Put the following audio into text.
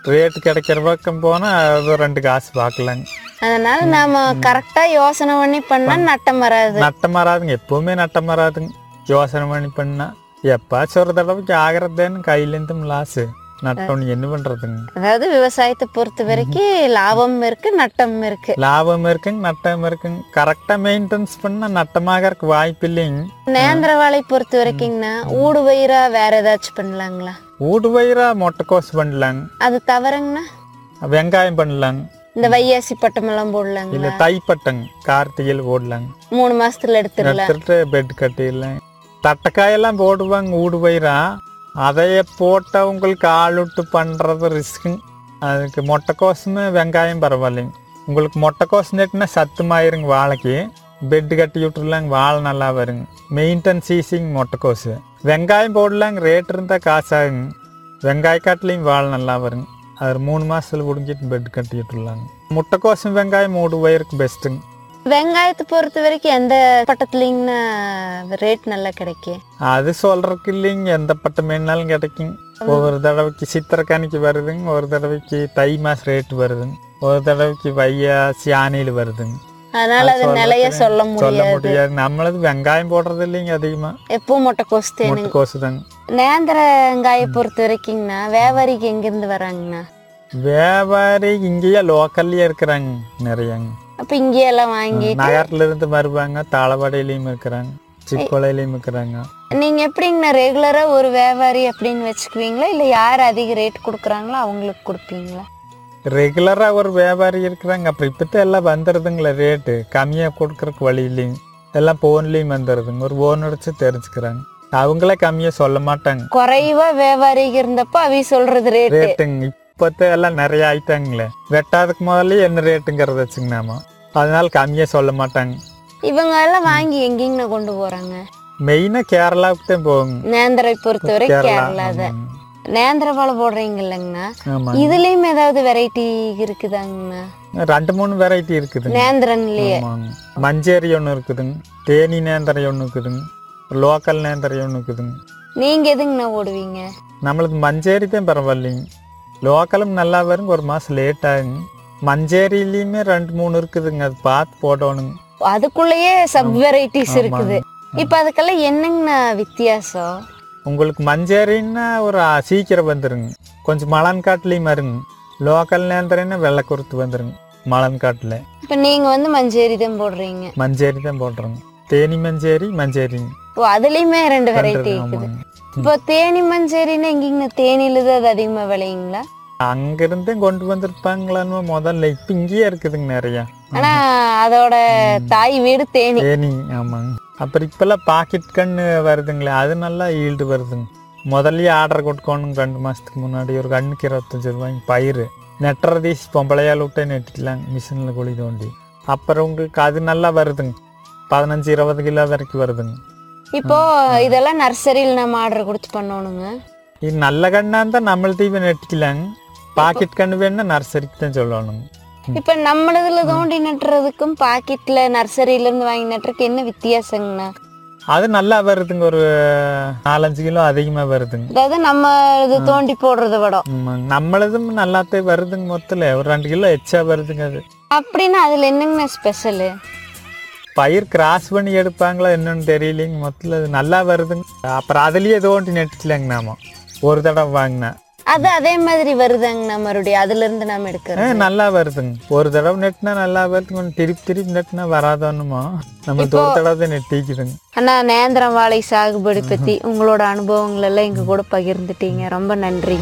Rate கிடைக்கிற பக்கம் போனால் அது ரெண்டு காசு பார்க்கலாங்க அதனால நாம கரெக்டா யோசனை பண்ணி பண்ணா நட்டம் வராது நட்டம் வராதுங்க எப்பவுமே நட்டம் வராதுங்க யோசனை பண்ணி பண்ணா எப்பாச்சும் ஒரு தடவைக்கு ஆகிறதேன்னு கையிலேருந்து லாஸு நட்டம் என்ன பண்ணுறதுங்க அதாவது விவசாயத்தை பொறுத்த வரைக்கும் லாபம் இருக்கு நட்டம் இருக்கு லாபம் இருக்குங்க நட்டம் இருக்குங்க கரெக்டாக மெயின்டெனன்ஸ் பண்ணால் நட்டமாக இருக்க வாய்ப்பு இல்லைங்க நேந்திர வாழை பொறுத்த வரைக்குங்கண்ணா ஊடு வயிறா வேற ஏதாச்சும் பண்ணலாங்களா ஊடு பயிரா மொட்டைக்கோசு பண்ணலாங்க அது தவறுங்கண்ணா வெங்காயம் பண்ணலாங்க இந்த வையாசி பட்டமெல்லாம் போடலாங்களா இல்லை தைப்பட்டங்க கார்த்திகையில் போடலாங்க மூணு மாசத்துல எடுத்துடலாம் எடுத்துட்டு பெட் கட்டிடலாம் தட்டைக்காயெல்லாம் போடுவாங்க ஊடு பயிரா அதைய போட்டால் உங்களுக்கு ஆள் விட்டு பண்ணுறது ரிஸ்க்குங்க அதுக்கு மொட்டைக்கோசுமே வெங்காயம் பரவாயில்லைங்க உங்களுக்கு முட்டைக்கோசு நட்டுனா சத்துமாயிருங்க வாழைக்கு பெட்டு கட்டி விட்டுருலாங்க வாழை நல்லா வருங்க மெயின்டென் சீசிங் முட்டைக்கோசு வெங்காயம் போடலாங்க ரேட் இருந்தால் காசாகுங்க வெங்காயக்காட்டுலேயும் வாழை நல்லா வருங்க அது மூணு மாதத்தில் முடிஞ்சிட்டு பெட் கட்டி விட்டுருலாங்க முட்டைக்கோசும் வெங்காயம் மூடு வயிறுக்கு பெஸ்ட்டுங்க வெங்காயத்தை பொறுத்த வரைக்கும் எந்த பட்டத்துலங்கண்ணா ரேட் நல்லா கிடைக்கும் அது சொல்றதுக்கு இல்லைங்க எந்த பட்டம் வேணாலும் கிடைக்கும் ஒவ்வொரு தடவைக்கு சித்திரக்கணிக்கு வருதுங்க ஒரு தடவைக்கு தை மாசம் ரேட் வருதுங்க ஒரு தடவைக்கு வையாசி ஆணையில் வருதுங்க அதனால அது சொல்றதுக்கு நிலைய சொல்ல சொல்ல முடியாது முடியாது நம்மளது வெங்காயம் போடுறது இல்லைங்க அதிகமா எப்பவும் முட்டை கோசு தேனுங்க முட்டைக்கோசு தாங்க நேந்திர வெங்காய பொறுத்த வரைக்குங்கண்ணா வியாபாரிக்கு எங்கிருந்து வராங்கண்ணா வியாபாரி இங்கேயே லோக்கல்லையே இருக்கிறாங்க நிறையங்க அப்ப இங்கேயெல்லாம் வாங்கி நகரத்துல இருந்து வருவாங்க தாளவாடையிலையும் இருக்கிறாங்க சிக்கோலையிலையும் இருக்கிறாங்க நீங்க எப்படிங்கண்ணா ரெகுலரா ஒரு வியாபாரி அப்படின்னு வச்சுக்குவீங்களா இல்ல யார் அதிக ரேட் கொடுக்குறாங்களோ அவங்களுக்கு கொடுப்பீங்களா ரெகுலரா ஒரு வியாபாரி இருக்கிறாங்க அப்புறம் இப்போத்தான் எல்லாம் வந்துடுதுங்களே ரேட்டு கம்மியா கொடுக்கறதுக்கு வழி இல்லைங்க எல்லாம் போன்லயும் வந்துடுதுங்க ஒரு போன் அடிச்சு தெரிஞ்சுக்கிறாங்க அவங்களே கம்மியா சொல்ல மாட்டாங்க குறைவா வியாபாரிக்கு இருந்தப்போ அவி சொல்றது ரேட் ரேட்டுங்க இப்போத்த எல்லாம் நிறைய ஆயிட்டாங்களே வெட்டாதுக்கு முதல்ல என்ன ரேட்டுங்கிறத வச்சுங்க நாம அதனால கம்மியா சொல்ல மாட்டாங்க இவங்க எல்லாம் வாங்கி எங்கேங்கண்ணா கொண்டு போறாங்க மெயினா கேரளாவுக்கு தான் போகுங்க நேந்திரை பொறுத்த வரைக்கும் கேரளா கேரளா தான் ஆமாங்க. நேந்திர வாழை போடுறீங்க இல்லைங்கண்ணா ஆமா இதுலயும் ஏதாவது வெரைட்டி இருக்குதாங்கண்ணா ரெண்டு மூணு வெரைட்டி இருக்குதுங்க நேந்திரன்லயே ஆமாங்க மஞ்சேரி ஒன்று இருக்குதுங்க தேனி நேந்திரை ஒன்று இருக்குதுங்க லோக்கல் நேந்திரை ஒன்று இருக்குதுங்க நீங்க எதுங்கண்ணா ஓடுவீங்க நம்மளுக்கு மஞ்சேரி தான் பரவாயில்லைங்க லோக்கலும் நல்லா வருங்க ஒரு மாதம் லேட் ஆகுங்க மஞ்சேரியிலையுமே ரெண்டு மூணு இருக்குதுங்க அது பார்த்து போடணுங்க அதுக்குள்ளேயே சப் வெரைட்டிஸ் ஆமாங்க. இருக்குது இப்ப அதுக்கெல்லாம் என்னங்கண்ணா வித்தியாசம் உங்களுக்கு மஞ்சேரின்னா ஒரு ஆ, சீக்கிரம் வந்துருங்க கொஞ்சம் மலன் காட்டுலேயும் வருங்க லோக்கல் நேந்திரன்னா வெள்ளை குருத்து வந்துருங்க மலன் காட்டில் இப்ப நீங்க வந்து மஞ்சேரி தான் போடுறீங்க மஞ்சேரி தான் போடுறோங்க தேனி மஞ்சேரி மஞ்சேரிங்க ஓ அதுலயுமே ரெண்டு வெரைட்டி இருக்குது ஆமாங்க இப்போ தேனி மஞ்சேரின்னா எங்கீங்கண்ணா தேனியில தான் அது அதிகமா விளையுங்களா அங்கிருந்தே கொண்டு வந்திருப்பாங்களான்னு முதல்ல இப்போ இங்கேயே இருக்குதுங்க நிறையா ஆனா அதோட தாய் வீடு தேனி தேனி ஆமாங்க அப்புறம் இப்போல்லாம் பாக்கெட் கன்று வருதுங்களே அது நல்லா ஈல்டு வருதுங்க முதல்லயே ஆர்டர் கொடுக்கணும் ரெண்டு மாதத்துக்கு முன்னாடி ஒரு கண்ணுக்கு இருபத்தஞ்சி ரூபாய்க்கு பயிர் நெட்டுறதீசி பொம்பளையால் விட்டே நெட்டிக்கலாங்க மிஷினில் குழி தோண்டி அப்புறம் உங்களுக்கு அது நல்லா வருதுங்க பதினஞ்சு இருபது கிலோ வரைக்கும் வருதுங்க இப்போ இதெல்லாம் நர்சரியில் நம்ம ஆர்டர் கொடுத்து பண்ணணுங்க இது நல்ல கண்ணாக இருந்தால் நம்மள்தையும் நெட்டிக்கலாங்க பாக்கெட் கன்று வேணுன்னா நர்சரிக்கு தான் சொல்லணுங்க இப்ப நம்மளதுல தோண்டி நட்டுறதுக்கும் பாக்கெட்ல நர்சரியில இருந்து வாங்கி நட்டுறதுக்கு என்ன வித்தியாசங்கண்ணா அது நல்லா வருதுங்க ஒரு நாலஞ்சு கிலோ அதிகமாக வருதுங்க அதாவது நம்ம இது தோண்டி போடுறத விட ஆமாங்க நம்மளதும் நல்லாத்தே வருதுங்க மொத்தத்தில் ஒரு ரெண்டு கிலோ எச்சா வருதுங்க அது அப்படின்னா அதுல என்னங்கண்ணா ஸ்பெஷலு பயிர் கிராஸ் பண்ணி எடுப்பாங்களா என்னன்னு தெரியலைங்க மொத்தத்தில் அது நல்லா வருதுங்க அப்புறம் அதுலேயே தோண்டி நெட்டுக்கலாங்க நாம ஒரு தடவை வாங்கினா அது அதே மாதிரி வருதாங்கண்ணா மறுபடியும் அதுல இருந்து நாம ஆ எடுக்கிறோம் நல்லா வருதுங்க ஒரு தடவை நெட்டினா நல்லா வருதுங்க கொஞ்சம் திருப்பி திருப்பி நெட்டினா வராதோன்னுமா நம்ம ஒரு தடவை தான் நெட்டிக்குதுங்க அண்ணா நேந்திரம் வாழை சாகுபடி பத்தி உங்களோட அனுபவங்கள் எல்லாம் எங்க கூட பகிர்ந்துட்டீங்க ரொம்ப நன்றி